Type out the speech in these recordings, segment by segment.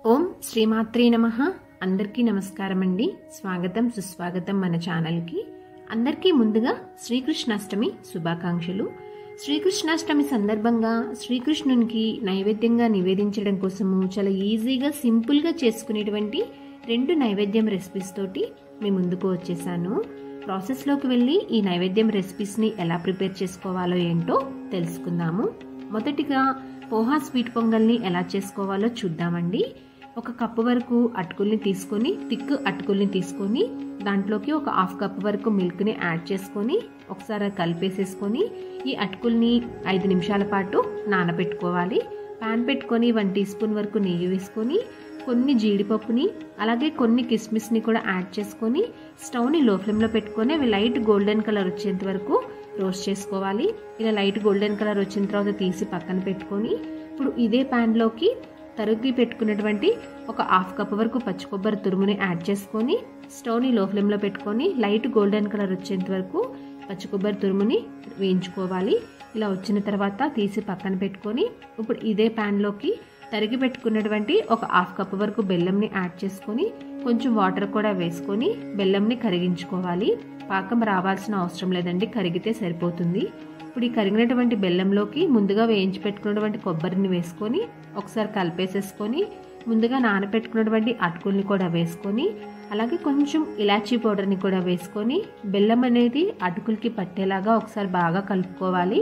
ఓం శ్రీమాత్రే నమ అందరికీ నమస్కారం అండి స్వాగతం సుస్వాగతం మన ఛానల్కి అందరికీ ముందుగా శ్రీకృష్ణాష్టమి శుభాకాంక్షలు శ్రీకృష్ణాష్టమి సందర్భంగా శ్రీకృష్ణునికి నైవేద్యంగా నివేదించడం కోసము చాలా ఈజీగా సింపుల్గా చేసుకునేటువంటి రెండు నైవేద్యం రెసిపీస్ తోటి మీ ముందుకు వచ్చేసాను ప్రాసెస్లోకి వెళ్ళి ఈ నైవేద్యం రెసిపీస్ని ఎలా ప్రిపేర్ చేసుకోవాలో ఏంటో తెలుసుకుందాము మొదటిగా పోహా స్వీట్ పొంగల్ని ఎలా చేసుకోవాలో చూద్దామండి ఒక కప్పు వరకు అటుకుల్ని తీసుకొని థిక్ అటుకుల్ని తీసుకొని దాంట్లోకి ఒక హాఫ్ కప్ వరకు మిల్క్ని యాడ్ చేసుకొని ఒకసారి కలిపేసేసుకొని ఈ అటుకుల్ని ఐదు నిమిషాల పాటు నానబెట్టుకోవాలి పాన్ పెట్టుకొని వన్ టీ స్పూన్ వరకు నెయ్యి వేసుకొని కొన్ని జీడిపప్పుని అలాగే కొన్ని కిస్మిస్ని కూడా యాడ్ చేసుకొని స్టవ్ని లో ఫ్లేమ్లో పెట్టుకొని అవి లైట్ గోల్డెన్ కలర్ వచ్చేంత వరకు రోస్ట్ చేసుకోవాలి ఇలా లైట్ గోల్డెన్ కలర్ వచ్చిన తర్వాత తీసి పక్కన పెట్టుకొని ఇప్పుడు ఇదే ప్యాన్లోకి తరుగి పెట్టుకున్నటువంటి ఒక హాఫ్ కప్ వరకు పచ్చి కొబ్బరి తురుముని యాడ్ చేసుకొని స్టవ్ని లో ఫ్లేమ్లో పెట్టుకొని లైట్ గోల్డెన్ కలర్ వచ్చేంత వరకు పచ్చి కొబ్బరి తురుముని వేయించుకోవాలి ఇలా వచ్చిన తర్వాత తీసి పక్కన పెట్టుకొని ఇప్పుడు ఇదే ప్యాన్లోకి తరిగి పెట్టుకున్నటువంటి ఒక హాఫ్ కప్ వరకు బెల్లంని యాడ్ చేసుకొని కొంచెం వాటర్ కూడా వేసుకొని బెల్లంని కరిగించుకోవాలి పాకం రావాల్సిన అవసరం లేదండి కరిగితే సరిపోతుంది ఇప్పుడు ఈ కరిగినటువంటి బెల్లంలోకి ముందుగా వేయించి పెట్టుకున్నటువంటి కొబ్బరిని వేసుకొని ఒకసారి కలిపేసేసుకొని ముందుగా నానబెట్టుకున్నటువంటి అటుకుల్ని కూడా వేసుకొని అలాగే కొంచెం ఇలాచీ పౌడర్ని కూడా వేసుకొని బెల్లం అనేది అటుకులకి పట్టేలాగా ఒకసారి బాగా కలుపుకోవాలి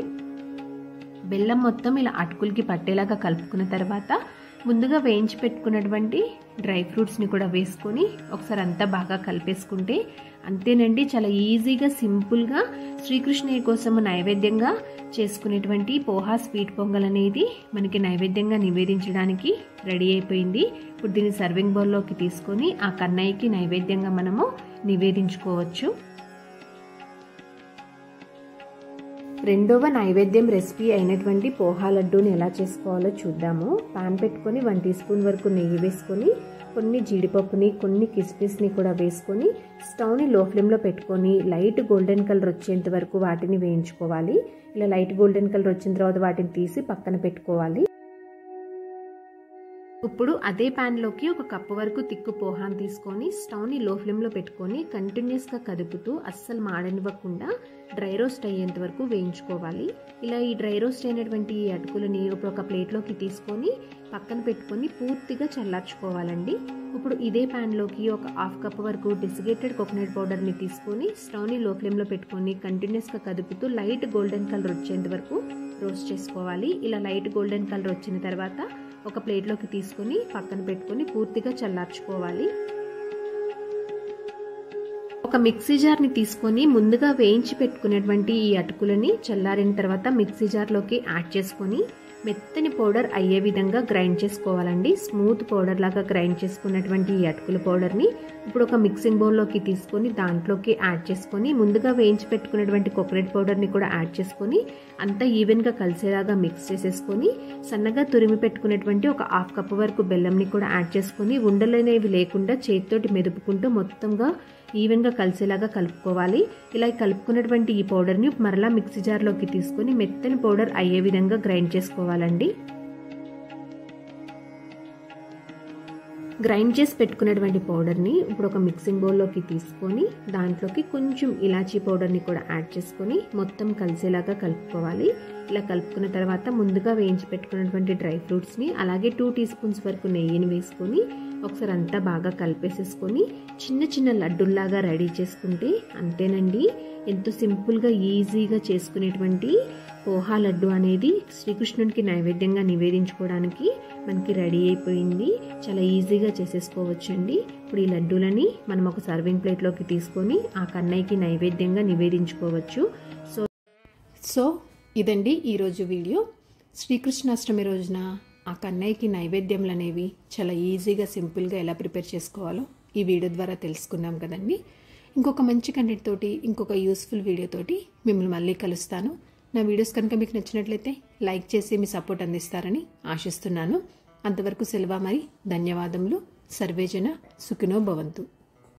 బెల్లం మొత్తం ఇలా అటుకులకి పట్టేలాగా కలుపుకున్న తర్వాత ముందుగా వేయించి పెట్టుకున్నటువంటి డ్రై ఫ్రూట్స్ని కూడా వేసుకొని ఒకసారి అంతా బాగా కలిపేసుకుంటే అంతేనండి చాలా ఈజీగా సింపుల్గా శ్రీకృష్ణయ్య కోసం నైవేద్యంగా చేసుకునేటువంటి పోహా స్వీట్ పొంగల్ అనేది మనకి నైవేద్యంగా నివేదించడానికి రెడీ అయిపోయింది ఇప్పుడు దీన్ని సర్వింగ్ బౌల్లోకి తీసుకొని ఆ కన్నయ్యకి నైవేద్యంగా మనము నివేదించుకోవచ్చు రెండవ నైవేద్యం రెసిపీ అయినటువంటి పోహా లడ్డూని ఎలా చేసుకోవాలో చూద్దాము పాన్ పెట్టుకొని వన్ టీ స్పూన్ వరకు నెయ్యి వేసుకొని కొన్ని జీడిపప్పుని కొన్ని కిస్మిస్ని కూడా వేసుకొని స్టవ్ని లో ఫ్లేమ్లో పెట్టుకొని లైట్ గోల్డెన్ కలర్ వచ్చేంత వరకు వాటిని వేయించుకోవాలి ఇలా లైట్ గోల్డెన్ కలర్ వచ్చిన తర్వాత వాటిని తీసి పక్కన పెట్టుకోవాలి ఇప్పుడు అదే ప్యాన్లోకి ఒక కప్పు వరకు తిక్కు పోహాన్ తీసుకొని స్టవ్ని లో ఫ్లేమ్లో పెట్టుకొని కంటిన్యూస్గా కదుపుతూ అస్సలు మాడనివ్వకుండా డ్రై రోస్ట్ అయ్యేంత వరకు వేయించుకోవాలి ఇలా ఈ డ్రై రోస్ట్ అయినటువంటి ఈ అటుకులని ఇప్పుడు ఒక ప్లేట్లోకి తీసుకొని పక్కన పెట్టుకొని పూర్తిగా చల్లార్చుకోవాలండి ఇప్పుడు ఇదే ప్యాన్లోకి ఒక హాఫ్ కప్ వరకు డెసిగేటెడ్ కోకోనట్ పౌడర్ని తీసుకొని స్టవ్ని లో ఫ్లేమ్లో పెట్టుకొని కంటిన్యూస్గా కదుపుతూ లైట్ గోల్డెన్ కలర్ వచ్చేంత వరకు రోస్ట్ చేసుకోవాలి ఇలా లైట్ గోల్డెన్ కలర్ వచ్చిన తర్వాత ఒక ప్లేట్లోకి తీసుకొని పక్కన పెట్టుకొని పూర్తిగా చల్లార్చుకోవాలి ఒక మిక్సీ జార్ని తీసుకొని ముందుగా వేయించి పెట్టుకునేటువంటి ఈ అటుకులని చల్లారిన తర్వాత మిక్సీ జార్లోకి యాడ్ చేసుకొని మెత్తని పౌడర్ అయ్యే విధంగా గ్రైండ్ చేసుకోవాలండి స్మూత్ పౌడర్ లాగా గ్రైండ్ చేసుకున్నటువంటి ఈ అటుకుల పౌడర్ని ఇప్పుడు ఒక మిక్సింగ్ బౌల్లోకి తీసుకొని దాంట్లోకి యాడ్ చేసుకొని ముందుగా వేయించి పెట్టుకున్నటువంటి కోకోనట్ పౌడర్ని కూడా యాడ్ చేసుకొని అంతా ఈవెన్గా కలిసేలాగా మిక్స్ చేసేసుకొని సన్నగా తురిమి పెట్టుకున్నటువంటి ఒక హాఫ్ కప్ వరకు బెల్లంని కూడా యాడ్ చేసుకొని ఉండలనేవి లేకుండా చేతితోటి మెదుపుకుంటూ మొత్తంగా ఈవెన్గా కలిసేలాగా కలుపుకోవాలి ఇలా కలుపుకున్నటువంటి ఈ పౌడర్ని మరలా మిక్సీ జార్లోకి తీసుకొని మెత్తని పౌడర్ అయ్యే విధంగా గ్రైండ్ చేసుకోవాలండి గ్రైండ్ చేసి పెట్టుకున్నటువంటి పౌడర్ని ఇప్పుడు ఒక మిక్సింగ్ బౌల్లోకి తీసుకొని దాంట్లోకి కొంచెం ఇలాచీ పౌడర్ని కూడా యాడ్ చేసుకొని మొత్తం కలిసేలాగా కలుపుకోవాలి ఇలా కలుపుకున్న తర్వాత ముందుగా వేయించి పెట్టుకున్నటువంటి డ్రై ఫ్రూట్స్ని అలాగే టూ టీ స్పూన్స్ వరకు నెయ్యిని వేసుకొని ఒకసారి అంతా బాగా కలిపేసేసుకొని చిన్న చిన్న లడ్డుల్లాగా రెడీ చేసుకుంటే అంతేనండి ఎంతో సింపుల్గా ఈజీగా చేసుకునేటువంటి పోహా లడ్డు అనేది శ్రీకృష్ణుడికి నైవేద్యంగా నివేదించుకోవడానికి మనకి రెడీ అయిపోయింది చాలా ఈజీగా చేసేసుకోవచ్చండి ఇప్పుడు ఈ లడ్డూలని మనం ఒక సర్వింగ్ ప్లేట్లోకి తీసుకొని ఆ కన్నయ్యకి నైవేద్యంగా నివేదించుకోవచ్చు సో సో ఇదండి ఈరోజు వీడియో శ్రీకృష్ణాష్టమి రోజున ఆ కన్నయ్యకి నైవేద్యములు అనేవి చాలా ఈజీగా సింపుల్గా ఎలా ప్రిపేర్ చేసుకోవాలో ఈ వీడియో ద్వారా తెలుసుకున్నాం కదండి ఇంకొక మంచి కంటెంట్ తోటి ఇంకొక యూస్ఫుల్ వీడియోతోటి మిమ్మల్ని మళ్ళీ కలుస్తాను నా వీడియోస్ కనుక మీకు నచ్చినట్లయితే లైక్ చేసి మీ సపోర్ట్ అందిస్తారని ఆశిస్తున్నాను అంతవరకు సెలవు మరి ధన్యవాదములు సర్వేజన సుఖినో భవంతు